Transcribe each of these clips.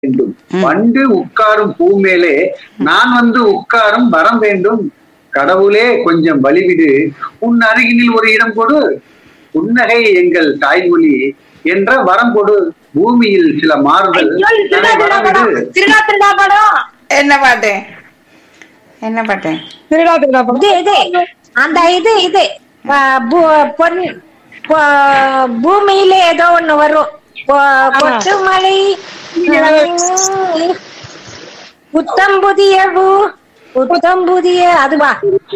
வேண்டும் வண்டு உட்காரும் பூ மேலே நான் வந்து உட்காரும் வரம் வேண்டும் கடவுளே கொஞ்சம் வழிவிடு உன் அருகினில் ஒரு இடம் கொடு புன்னகை எங்கள் தாய்மொழி என்ற வரம் கொடு பூமியில் சில மாறுதல் அதை வரவிடு திருடா திருடா படம் என்ன பாட்டு என்ன பாட்டு திருடா திருடா படம் இது இது அந்த இது இது ஆ, பூ- பொன் பொ- பூமியில ஏதோ ஒண்ணு வரும் பொ- கொத்து மலை புத்தம் புதிய பூ புத்தம் புதிய அதுவா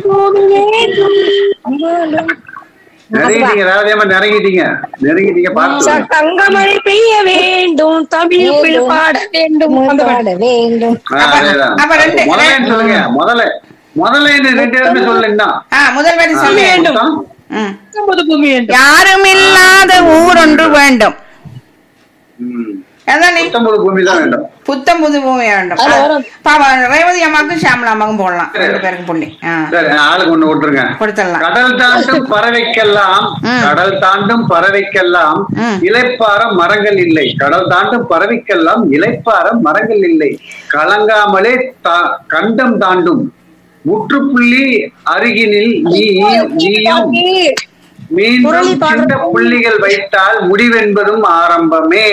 நெருங்கிட்டீங்க ராஜேமா நெருங்கிட்டீங்க நெருங்கிட்டீங்க பார்த்து தங்கமழை பெய்ய வேண்டும் தமிழ் பிள்ளை பாட வேண்டும் அந்த பாட்டு. பாட வேண்டும் ஆ, அதேதான். அப்ப ரெண்டு- முதல்ல சொல்லுங்க முதல்ல முதல்ல இந்த ரெண்டு இடமே சொல்லுங்க ஆ முதல் வரி சொல்லு வேண்டும். ம். புது பூமி வேண்டும் யாரும் இல்லாத ஊர் ஒன்று வேண்டும் அதான் நீ பத்தொன்பது பூமி தான் வேண்டும் புத்தம் புது பூமி வேண்டும் அதுல வரும். பாவம் ரேவதி அம்மாக்கும் ஷாமலா அம்மாக்கும் போடலாம் ரெண்டு பேருக்கும் புள்ளி ஆ சரி ஆளுக்கு ஒண்ணு விட்டுருங்க கொடுத்துடலாம் கடல் தாண்டும் பறவைக்கெல்லாம் ம். கடல் தாண்டும் பறவைக்கெல்லாம் ம். இலைப்பார மரங்கள் இல்லை கடல் தாண்டும் பறவைக்கெல்லாம் இலைப்பார மரங்கள் இல்லை கலங்காமலே தா- கண்டம் தாண்டும் முற்றுப்புள்ளி அருகினில் நீ நீயும் மீண்டும் குரலி பாடுறது. சின்ன புள்ளிகள் வைத்தால் முடிவென்பதும் ஆரம்பமே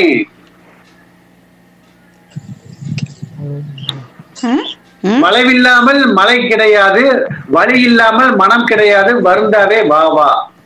ம்? ம்? மழைவில்லாமல் மழை கிடையாது வழி இல்லாமல் மனம் கிடையாது வருந்தாவே வா வா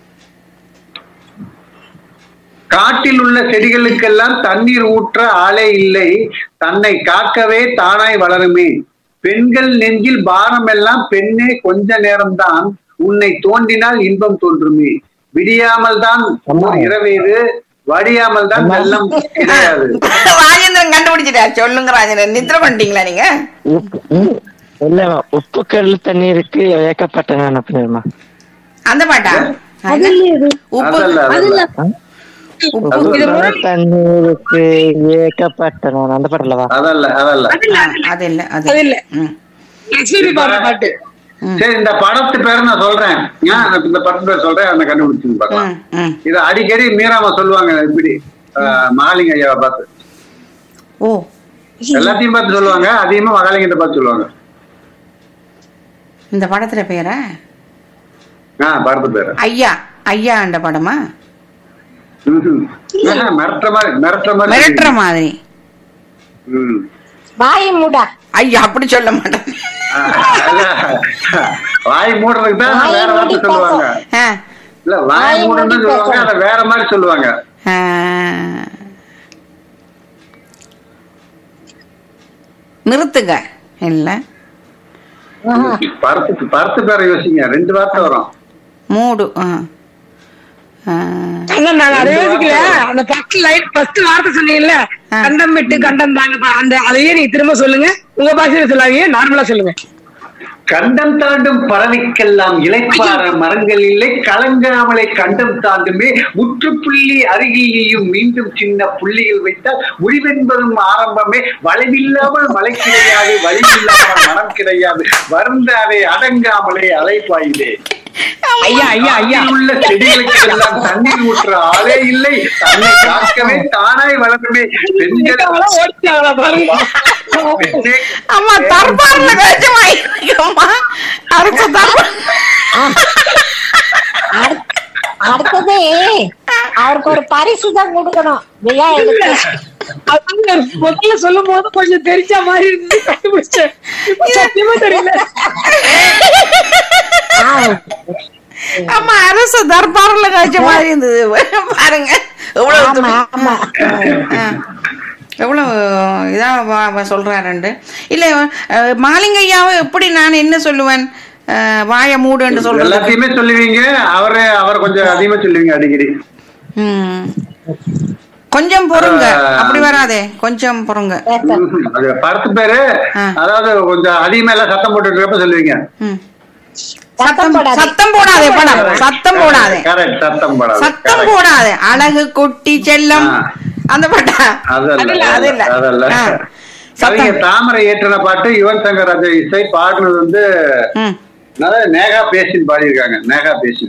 காட்டில் உள்ள செடிகளுக்கெல்லாம் தண்ணீர் ஊற்ற ஆளே இல்லை தன்னை காக்கவே தானாய் வளருமே பெண்கள் நெஞ்சில் பாரம் எல்லாம் பெண்ணே கொஞ்ச நேரம்தான் உன்னை தோண்டினால் இன்பம் தோன்றுமே விடியாமல் தான் இரவேது வடியாமல் தான் வெள்ளம் கிடையாது ராஜேந்திரன் கண்டுபிடிச்சிட்டா சொல்லுங்க ராஜேந்திரன் நித்திர பண்ணிட்டீங்களா நீங்க இல்ல உப்பு கடல் தண்ணீருக்கு ஏக்கப்பட்ட நான் அப்படிமா அந்த பாட்டா அது இல்லையே இது. உப்பு அதல்ல அதல்ல உப்பு உப்பு கடல் தண்ணீருக்கு ஏக்கப்பட்ட நான் அந்த பாட்டுலவா அதல்ல அதல்ல ஆ, அது இல்ல அது அது இல்ல. ம். லட்சுமி பாடுற பாட்டு சரி இந்த படத்து பேர் நான் சொல்றேன் ஏன் எனக்கு இந்த படத்து பேர் சொல்றேன் அந்த கண்டுபிடிச்சு பார்க்கலாம் ம், ம். இது அடிக்கடி மீராமா சொல்லுவாங்க இப்படி ஆஹ், மகாலிங்க ஐயாவை பார்த்து ஓ எல்லாத்தையும் பார்த்து சொல்லுவாங்க அதிகமா மகாலிங்கத்தை பார்த்து சொல்லுவாங்க இந்த படத்துல பேரா ஆ படத்து பேரு ஐயா ஐயா அந்த படமா ம்ஹும். ஆஹா, மிரட்டுற மாதிரி மிரட்டுற மாதிரி மிரட்டுற மாதிரி ம். வாய் மூடா ஐயா அப்படி சொல்ல மாட்டேன் ஆஹ், அதான். வாய் மூடுறதுக்கு தான் வாய் வேற வார்த்தை மூடி சொல்லுவாங்க ஆ, இல்ல வாய் வாய் மூடணும்னு மூடி சொல்லுவாங்க பேசணும். அதை வேற மாதிரி சொல்லுவாங்க ஆ. நிறுத்துங்க இல்ல படத்துக்கு படத்து பேரை யோசிங்க ரெண்டு வார்த்தை வரும் மூடு ஆ. ஆ. ஆனா நாங்க அதை யோசிக்கல அந்த ஃபர்ஸ்ட் லைட் ஃபர்ஸ்ட் வார்த்தை சொன்னீங்கல்ல ஆ. கண்டம் விட்டு கண்டம் தாங்க அந்த அதையே நீங்க திரும்ப சொல்லுங்க உங்க பாஷையில சொல்லாதீங்க நார்மலா சொல்லுங்க கண்டம் தாண்டும் பறவைக்கெல்லாம் இலைப்பார மரங்கள் இல்லை கலங்காமலே கண்டம் தாண்டுமே முற்றுப்புள்ளி அருகில் நீயும் மீண்டும் சின்ன புள்ளிகள் வைத்தால் முடிவென்பதும் ஆரம்பமே வளைவில்லாமல் மழை கிடையாது வழியில்லாமல் மனம் கிடையாது வருந்தாதே அடங்காமலே அலைப்பாயிலே ஐயா ஐயா ஐயா காட்டில் உள்ள செடிகளுக்கு எல்லாம் தண்ணீர் ஊற்ற ஆளே இல்லை தன்னை காக்கவே தானாய் வளருமே பெண்கள் ஓடிச்சாங்களா பாருங்க பெண்ணே அம்மா தர்பார்ல கழிச்சமா இருக்கம்மா அரச தர்பார் அடுத்- அடுத்தது அவருக்கு ஒரு பரிசு தான் கொடுக்கணும் விழா எடுத்து அவங்க முதல்ல சொல்லும் போது கொஞ்சம் தெரிஞ்ச மாதிரி இருந்துச்சு கண்டுபிடிச்சேன் இப்ப சத்தியமா தெரியல ஆ, அம்மா அரச தர்பார்ல கழிச்ச மாதிரி இருந்தது பாருங்க எவ்வளவு ஆமா துணி. ஆமா ஆ. எவ்வளவு இதா வ- வ- சொல்றாருண்டு இல்ல அஹ், மாலிங்கையாவை எப்படி நான் என்ன சொல்லுவேன் அஹ், வாய மூடுன்னு சொல்றது எல்லாத்தையுமே சொல்லுவீங்க அவரு அவர் கொஞ்சம் அதிகமா சொல்லுவீங்க அடிக்கடி ம். கொஞ்சம் பொறுங்க அப்படி வராதே கொஞ்சம் பொறுங்க பேச ம்ஹும். அது படத்து பேரு ஆ. அதாவது கொஞ்சம் அதிகமா எல்லாம் சத்தம் போட்டு இருக்கப்ப சொல்லுவீங்க ம். சத்தம் போடாதே. சத்தம் போடாதே படம் சத்தம் போடாதே கரெக்ட் சத்தம் போடாது சத்தம் Correct. போடாதே அழகு குட்டி செல்லம் ஆ. அந்த பாட்டா அதல்ல அது இல்ல, அது இல்ல. அதல்ல ஆ. கவிஞர் சத்தம் தாமரை ஏற்றின பாட்டு யுவன் சங்கர் ராஜா இசை பாடுனது வந்து ம். அதாவது நேகா பேசின் பாடியிருக்காங்க நேகா பேசின்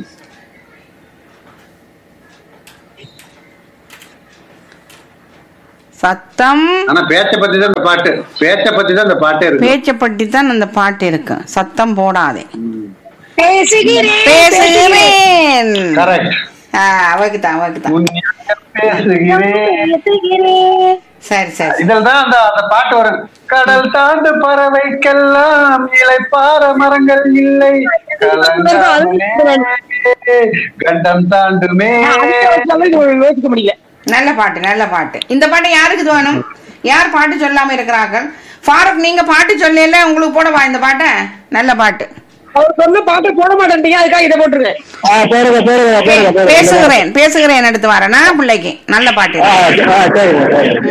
சத்தம் ஆனா பேச்ச பத்தி தான் இந்த பாட்டு பேச்ச பத்தி தான் இந்த பாட்டே இருக்கு பேச்சை பற்றி தான் அந்த பாட்டு இருக்கு சத்தம் போடாதே பேசுகிறேன் பேசுகிறேன் கரெக்ட் ஆ, அவக்கு தான் அவக்கு தான் பேசுகிறேன் பேசுகிறேன் சரி சரி இதில் தான் அந்த அந்த பாட்டு வரும் கடல் தாண்டு பறவைக்கெல்லாம் இலைப்பார மரங்கள் இல்லை கலங்காமலே, கண்டம் தாண்டுமே யோசிக்க முடியல நல்ல பாட்டு நல்ல பாட்டு இந்த பாட்டு யாருக்கு வேணும் யார் பாட்டு சொல்லாம இருக்கிறார்கள் ஃபாரூக் நீங்க பாட்டு சொல்லல உங்களுக்கு போடவா இந்த பாட்டை நல்ல பாட்டு அவர் சொன்ன பாட்டை போட மாட்டேன்றீங்க அதுக்காக இதை போட்டுருங்க ஆ, போடுங்க, போடுங்க, போடுங்க, போடுங்க. பேசுகிறேன் பேசுகிறேன் எடுத்து வரேனா பிள்ளைக்கு நல்ல பாட்டு ஆ, ஆ, சரிங்க, சரிங்க.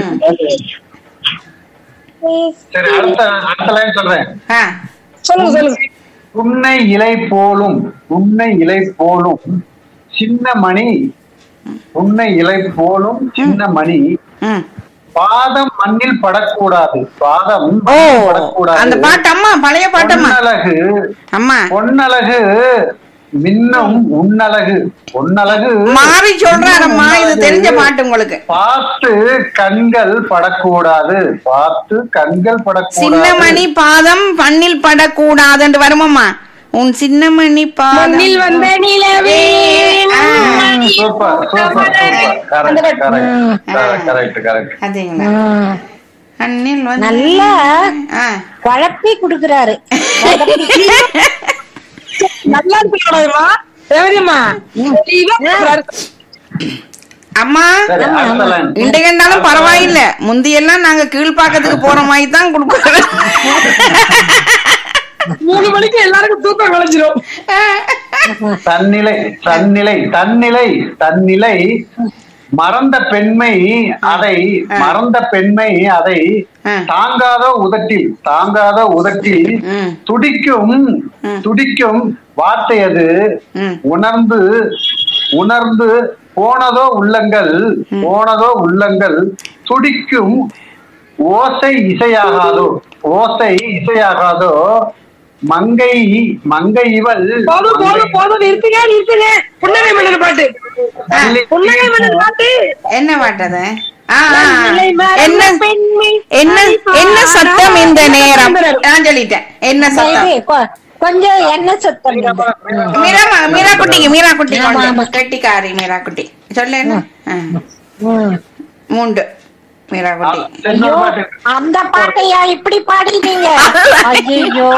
சரி அடுத்த அடுத்த லைன் சொல்றேன் ஆ சொல்லுங்க சொல்லுங்க உன்னை இலை போலும் உன்னை இலை போலும் சின்ன மணி உன்னை இலை போலும் சின்ன மணி ம் பாதம் மண்ணில் படக்கூடாது பாதம் ஓ மண்ணில் படக்கூடாது அந்த பாட்டு அம்மா பழைய பாட்டம்மா பொன்னழகு அம்மா பொன்னழகு மின்னும் உன்னழகு பொன்னழகு மாறி சொல்றாரம்மா இது தெரிஞ்ச பாட்டு உங்களுக்கு பார்த்து கண்கள் படக்கூடாது பார்த்து கண்கள் படக்கூடாது சின்னமணி பாதம் பண்ணில் படக்கூடாதுன்னு வருமம்மா உன் சின்னமணி பாதம் மண்ணில் வந்த நிலவே ஆ, super super super correct correct correct correct அதேங்களா அண்ணில் வந்து நல்லா ஆ. குழப்பி குடுக்குறாரு நல்லா இருக்கா தேவரியம்மா அம்மா சரி அடுத்த லைன் இன்றைக்கு பரவாயில்ல முந்தியெல்லாம் நாங்க கீழ்பாக்கத்துக்கு போற மாதிரி தான் கொடுக்குறோம் மூணு மணிக்கு எல்லாருக்கும் தூக்கம் விளைஞ்சிரும் தன்னிலை தன்னிலை தன்னிலை தன்னிலை மறந்த பெண்மை அதை மறந்த பெண்மை அதை ஆ. தாங்காத உதட்டில் தாங்காத உதட்டில் ம். துடிக்கும் துடிக்கும் வார்த்தை அது ம். உணர்ந்து உணர்ந்து போனதோ உள்ளங்கள் போனதோ உள்ளங்கள் துடிக்கும் ஓசை இசையாகாதோ ஓசை இசையாகாதோ மங்கை மங்கை இவள் போதும் போதும் போதும் நிறுத்துங்க நிறுத்துங்க புன்னகை மன்னர் பாட்டு புன்னகை மன்னர் பாட்டு என்ன பாட்டது ஆ, ஆ, ஆ. தன்னிலை மறந்த என்ன பெண்மை என்ன என்ன சத்தம் இந்த நேரம் நான் சொல்லிட்டேன் என்ன சத்தம் இது, கொ- கொஞ்சம் என்ன சத்தம் இது? மீரா மீரா குட்டிக்கு மீரா குட்டி ஆமா, கொண்டு. ஆமா. கெட்டிக்காரி மீரா குட்டி சொல்லு என்ன ஆ. ம். மூண்டு மீரா குட்டி இன்னொரு ஐயோ பாட்டு. அந்த பாட்டையா இப்படி பாடினீங்க ஐயோ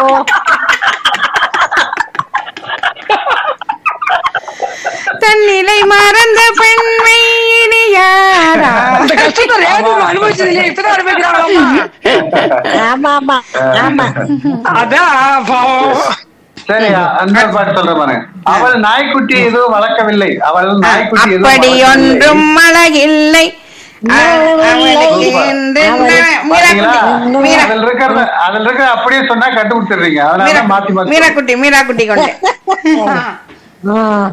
தன்னிலை மறந்த பெண்மை இனி யாரா அந்த கஷ்டத்தை ரேவதி அனுபவிச்சது இல்லையா இப்பதான் அனுபவிக்கிறாங்களா ஆமா ஆமா ஆமா அதான் பாவம் சரி அந்த பாட்டு சொல்றேன் பாருங்க அவள் நாய்க்குட்டி எதுவும் வளர்க்கவில்லை அவள் நாய்க்குட்டி எதுவும் அப்படி வளர்க்கவில்லை. ஒன்றும் அழகில்லை அ- அவளுக்கு சூப்பர். என்று மீரா பாத்தீங்களா? குட்டி மீரா அதுல இருக்கிறத அதுல இருக்கிற அப்படியே சொன்னா கண்டுபிடிச்சிடுறீங்க அதனால மீரா தான் மாத்தி மாத்தி மீரா குட்டி மீரா குட்டி கொண்டு ம்.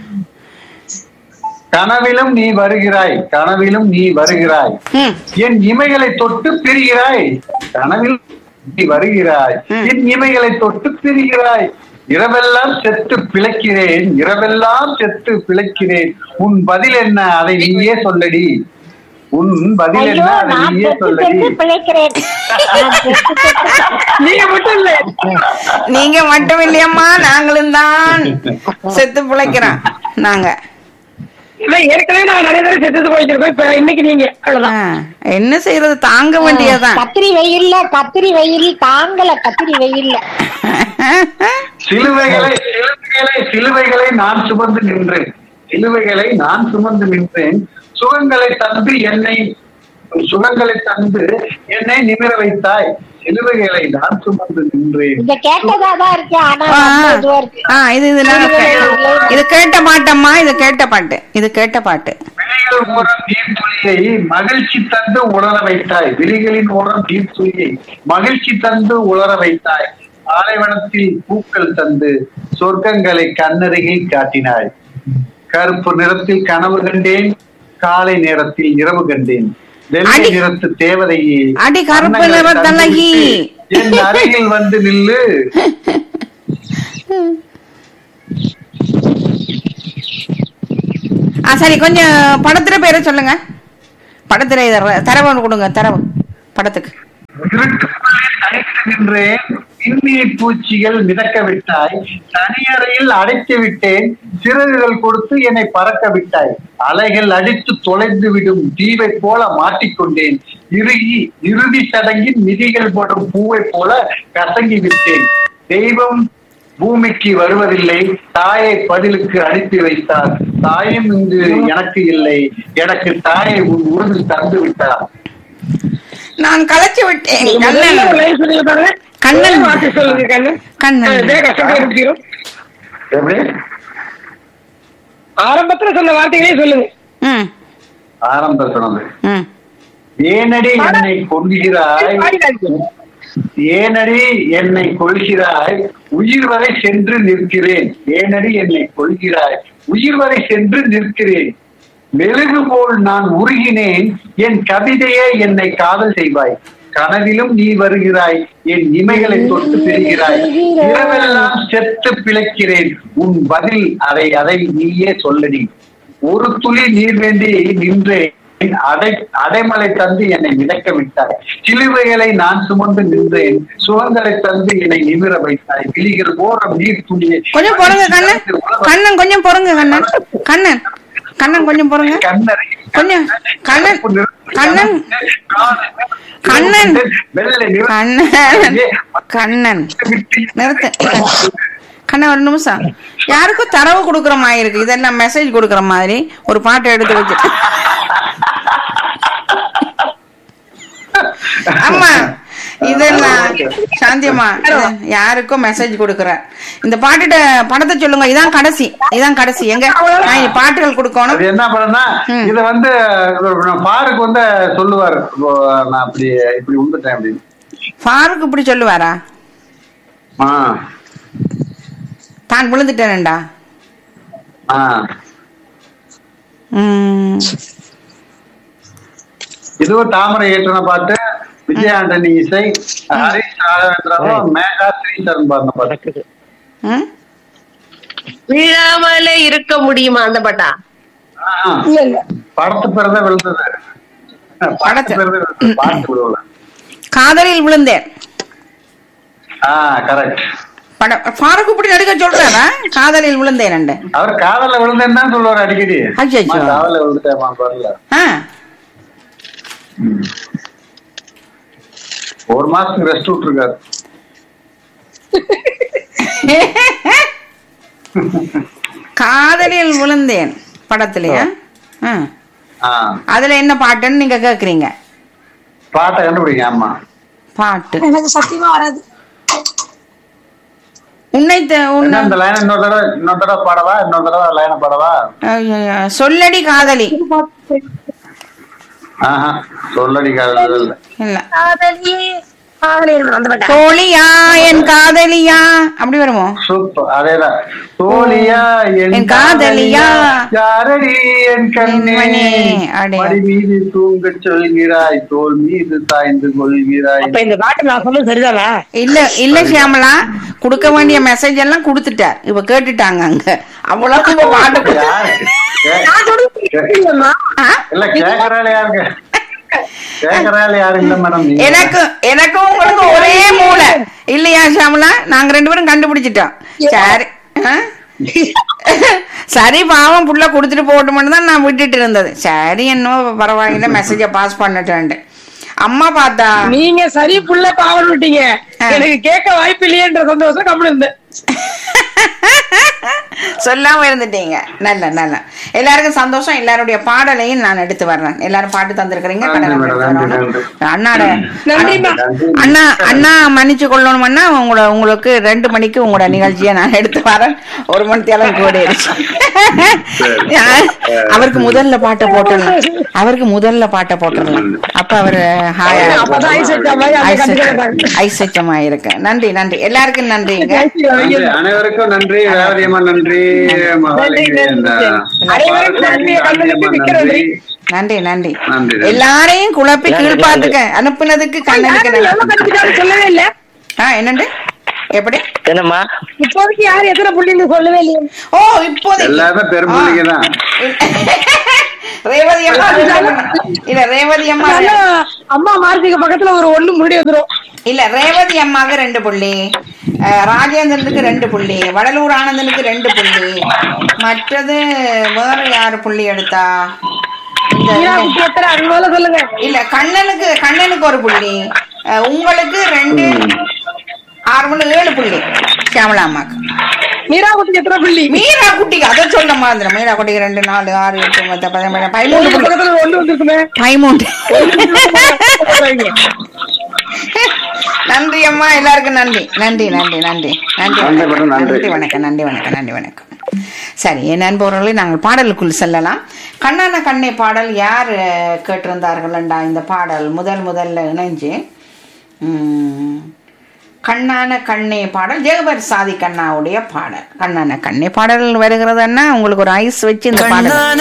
கனவிலும் நீ வருகிறாய் கனவிலும் நீ வருகிறாய் ம். என் இமைகளை தொட்டு பிரிகிறாய் கனவில் நீ வருகிறாய் என் இமைகளை தொட்டு பிரிகிறாய் இரவெல்லாம் செத்து பிழைக்கிறேன் இரவெல்லாம் செத்து பிழைக்கிறேன் உன் பதில் என்ன அதை நீயே சொல்லடி உன் பதில் ஐயோ என்ன அதை நான் நீயே செத்து சொல்லடி செத்து பிழைக்கிறேன் நான் செத்து செத்து நீங்க மட்டும் இல்ல நீங்க மட்டும் இல்லையம்மா நாங்களும் தான் செத்து பிழைக்கிறோம் நாங்க இல்ல ஏற்கனவே நான் நிறைய தடவை செத்து போயிருக்கோம் இப்ப இன்னைக்கு நீங்க அவ்வளவுதான் ஆ, என்ன செய்யறது தாங்க வேண்டியதுதான் கத்திரி வெயில்ல கத்திரி வெயில் தாங்கல கத்திரி வெயில்ல சிலுவைகளை சிலுவைகளை சிலுவைகளை நான் சுமந்து நின்றேன் சிலுவைகளை நான் சுமந்து நின்றேன் சுகங்களை தந்து என்னை சுகங்களை தந்து என்னை நிமிர வைத்தாய் சிலுவைகளை நான் சுமந்து நின்றேன் இங்க கேட்டதாதான் இருக்கு ஆனா ஆ, ரொம்ப இதுவா இருக்கு ஆ, இது இது நாங்க கே- இது கேட்ட பாட்டம்மா இது கேட்ட பாட்டு இது கேட்ட பாட்டு விழிகள் ஓரம் நீர்த்துளியை மகிழ்ச்சி தந்து உணர வைத்தாய் விழிகளின் ஓரம் நீர்த்துளியை மகிழ்ச்சி தந்து உணர வைத்தாய் ஆலைவனத்தில் பூக்கள் தந்து சொர்க்கங்களை கண்ணருகில் காட்டினாய் கருப்பு நிறத்தில் கனவு கண்டேன் காலை நேரத்தில் இரவு கண்டேன் வெள்ளை அடி. நிறத்து தேவதையே அடி கருப்பு வண்ணங்களை நிறத்தழகி. தந்துவிட்டு என் அருகில் வந்து நில்லு ஆ சரி கொஞ்சம் படத்துல பேரை சொல்லுங்க படத்துல இத- தரவு ஒண்ணு கொடுங்க தரவு படத்துக்கு இருட்டுக்குள்ளே தனித்து நின்றேன் மின்னிய பூச்சிகள் மிதக்க விட்டாய் தனியறையில் அடைத்து விட்டேன் சிறகுகள் கொடுத்து என்னை பறக்க விட்டாய் அலைகள் அடித்து தொலைந்து விடும் தீவை போல மாட்டிக்கொண்டேன் இறுகி இறுதி சடங்கின் மிதிகள் போடும் பூவை போல கசங்கி விட்டேன் தெய்வம் பூமிக்கு வருவதில்லை தாயை பதிலுக்கு அனுப்பி வைத்தார் தாயும் இங்கு எனக்கு இல்லை எனக்கு தாயை உன் உறுதி தந்து விட்டார் நான் கலைச்சு விட்டேன் நீங்க முதல்ல கண்ணன் ஒரு line சொல்லுங்க பாருங்க. கண்ணன். ஒரே வார்த்தை சொல்லுங்க கண்ணன் கண்ணன். இதே கஷ்டப்பட்டு முடிச்சிடும் எப்படி ஆரம்பத்துல சொன்ன வார்த்தைகளே சொல்லுங்க ம் ஆரம்ப சொன்னது ம் ஏனடி என்னை கொள்கிறாய் பாடிடாதீங்க. ஏனடி என்னை கொள்கிறாய் உயிர் வரை சென்று நிற்கிறேன் ஏனடி என்னை கொள்கிறாய் உயிர் வரை சென்று நிற்கிறேன் மெழுகு போல் நான் உருகினேன் என் கவிதையே என்னை காதல் செய்வாய் கனவிலும் நீ வருகிறாய் என் இமைகளை தொட்டு பெறுகிறாய் இரவெல்லாம் செத்து பிழைக்கிறேன் உன் பதில் அதை அதை நீயே சொல்லடி ஒரு துளி நீர் வேண்டி நின்றேன் அடை அடைமலை தந்து என்னை மிதக்க விட்டாய் சிலுவைகளை நான் சுமந்து நின்றேன் சுகங்களை தந்து என்னை நிமிர வைத்தாய் விழிகள் ஓரம் நீர் துளியை கொஞ்சம் பொறுங்க கண்ணன் கண்ணன் கொஞ்சம் பொறுங்க கண்ணன் கண்ணன் கண்ணன் கொஞ்சம் பொறுங்க கண்ணரை கொஞ்சம் கண்ணன் கண்ணன் கண்ணன் வெள்ளை நிற- கண்ணன் கண்ணன் நிறுத்து கண்ணன் ஒரு நிமிஷம் யாருக்கும் தரவு கொடுக்குற மாதிரி இருக்கு இதெல்லாம் மெசேஜ் கொடுக்குற மாதிரி ஒரு பாட்டை எடுத்து வச்சு ஆமா இதெல்லாம் சாந்தியம்மா இது யாருக்கும் மெசேஜ் கொடுக்குற இந்த பாட்டுட்ட படத்தை சொல்லுங்க இதான் கடைசி இதான் கடைசி எங்க நான் இனி பாட்டுகள் கொடுக்கணும் அது என்ன பண்ணனா ம். இத வந்து பாருக்கு வந்து சொல்லுவார் இப்போ நான் அப்படி இப்படி உண்டுட்டேன் அப்படின்னு ஃபாரூக் இப்படி சொல்லுவாரா ஆ தான் விழுந்துட்டேன்டா ஆ உம் இதுவும் தாமரை ஏற்றன பாட்டு விஜய் ஆண்டனி இசை ஹரிஷ் ராகவேந்திராவும் மேகா ஸ்ரீசரன் பாடின பாட்டு நடக்குது ம்? விழாமலே இருக்க முடியுமா அந்த பாட்டா ஆ, இல்ல இல்ல படத்து பிறந்த விழுந்தது படத்து. படத்து பிறந்த விழுந்தது பாட்டு விழுவல காதலில் விழுந்தேன் ஆ கரெக்ட் படம் ஃபாரூக் இப்படி நடிக்க சொல்றாரா காதலில் விழுந்தேன் அவர் காதல்ல விழுந்தேன்னு தான் சொல்லுவார் அடிக்கடி அச்சச்சோ. அம்மா, காதல்ல விழுந்துட்டேமா வரல ஆ ஒரு மாசத்துக்கு ரெஸ்ட் விட்டுருக்காரு காதலில் விழுந்தேன் படத்துலயா ஆ. ஆ அதுல என்ன பாட்டுன்னு நீங்க கேக்குறீங்க பாட்டை கண்டுபிடிங்க ஆமா பாட்டு எனக்கு சத்தியமா வராது உன்னை த- என்ன உன்னை இந்த லைன் இன்னொரு தடவை இன்னொரு தடவை பாடவா இன்னொரு தடவை லைனை பாடவா ஐயையோ, சொல்லடி காதலி ஆஹா சொல்லடி காதல் இல்ல இல்ல காதலியே காதலில் அந்த பாட்டா தோழியா என் காதலியா அப்படி வருமோ சூப்பர் அதேதான் தோழியா என் என் காதலியா, யாரடி என் கண்ணே கண்மணி, அடே. மடி மீது தூங்கச் சொல்கிறாய் தோல் மீது சாய்ந்து கொள்கிறாய் அப்ப இந்த பாட்டு நான் சொன்னது சரிதானா இல்ல இல்ல சியாமலா கொடுக்க வேண்டிய மெசேஜ் எல்லாம் கொடுத்துட்டார் இப்ப கேட்டுட்டாங்க அங்க அவ்வளவு இப்ப பாட்டு யாரு கே- கே- இல்லம்மா. ஆ? இல்ல கேக்குறாள் யாருங்க கேக்குறாள் யாரு இல்ல மேடம் நீங்க. எனக்கு எனக்கு உங்களுக்கு ஒரே மூளை இல்லையா ஷாமலா நாங்க ரெண்டு பேரும் கண்டுபிடிச்சிட்டோம் சரி ஆ? சரி பாவம் புள்ள கொடுத்துட்டு போகட்டும்னு தான் நான் விட்டுட்டு இருந்தது சரி என்னவோ பரவாயில்ல மெசேஜ பாஸ் பண்ணிட்டேன் அம்மா பார்த்தா நீங்க சரி புள்ள பாவம் விட்டீங்க எனக்கு கேட்க வாய்ப்பு இல்லையேன்ற சந்தோஷம் கம்மி இருந்தேன் சொல்லாம இருந்துட்டீங்க நல்ல நல்ல எல்லாருக்கும் சந்தோஷம் எல்லாருடைய பாடலையும் நான் எடுத்து வர்றேன் எல்லாரும் பாட்டு தந்திருக்கிறீங்க நன்றி கடனை மேடம், எடுத்து நன்றி, வரணும். அண்ணாட நன்றிம்மா அண்ணா அண்ணா மன்னிச்சு கொள்ளணும்னா உங்களோட உங்களுக்கு ரெண்டு மணிக்கு உங்களோட நிகழ்ச்சியை நான் எடுத்து வரேன் ஒரு மணி தேலம் கூடிடுச்சு அவருக்கு முதல்ல பாட்டை போட்டுடலாம் அவருக்கு முதல்ல பாட்டை போட்டுடலாம் அப்ப அவரு ஹாயா அப்பதான் ஐஸ் வச்ச மாதிரி அந்த கண்டிப்பா ஐசச்சமா இருக்கு நன்றி நன்றி எல்லாருக்கும் நன்றிங்க நன்றி. அனைவருக்கும் நன்றி ரேவதியம்மா நன்றி மகாலிங்க இந்த அனைவருக்கும் நன்றி, கண்ணனுக்கு மிக்க நன்றி. நன்றி நன்றி நன்றி. எல்லாரையும் குழப்பி கீழ்பாத்துக்க அனுப்புனதுக்கு கண்ணனுக்கு நன்றி எவ்வளவு கண்டிப்பாக சொல்லவே இல்ல ஆ என்னண்டு எப்படி என்னம்மா இப்போதைக்கு யார் எத்தனை புள்ளின்னு சொல்லவே இல்லையே ஓ இப்போதைக்கு எல்லாருமே பெரும்பிள்ளைங்க தான் ரேவதி அம்மா ரெண்டு புள்ளி. இல்ல ரேவதி அம்மா ஆனா, அம்மா மார்க்குக்கு பக்கத்துல ஒரு ஒண்ணு முன்னாடி வந்துரும் இல்ல ரேவதி அம்மாவுக்கு ரெண்டு புள்ளி அஹ், ராஜேந்திரனுக்கு ரெண்டு புள்ளி வடலூர் ஆனந்தனுக்கு ரெண்டு புள்ளி மற்றது வேற யாரு புள்ளி எடுத்தா இந்த மீனாவுக்கு எத்தனை அது போல சொல்லுங்க இல்ல கண்ணனுக்கு கண்ணனுக்கு ஒரு புள்ளி அஹ், உங்களுக்கு ரெண்டு ஆறு புள்ளி ஏழு புள்ளி சியாமலா அம்மாக்கு மீரா குட்டிக்கு எத்தனை புள்ளி மீரா குட்டிக்கு அதை சொல்ல மாதிரி மீரா குட்டிக்கு ரெண்டு நாலு ஆறு எட்டு ஒன்பது பதினொன்று பதிமூணு உங்களுக்கு புள்ளி பக்கத்துல ஒரு ஒண்ணு வந்திருக்குமே பதிமூன்று நன்றி அம்மா எல்லாருக்கும் நன்றி நன்றி நன்றி நன்றி நன்றி நன்றி மேடம், நன்றி. நன்றி வணக்கம் நன்றி வணக்கம் நன்றி வணக்கம் சரி என் நண்பர்களே நாங்கள் பாடலுக்குள் செல்லலாம் கண்ணான கண்ணை பாடல் யார் அஹ், கேட்டிருந்தார்கள்டா இந்த பாடல் முதல் முதல்ல இணைஞ்சு உம், கண்ணான கண்ணே பாடல் ஜெகபர் சாதி கண்ணாவுடைய பாடல் கண்ணான கண்ணே பாடல் வருகிறதுன்னா உங்களுக்கு ஒரு ஐஸ் வச்சு இந்த பாடல்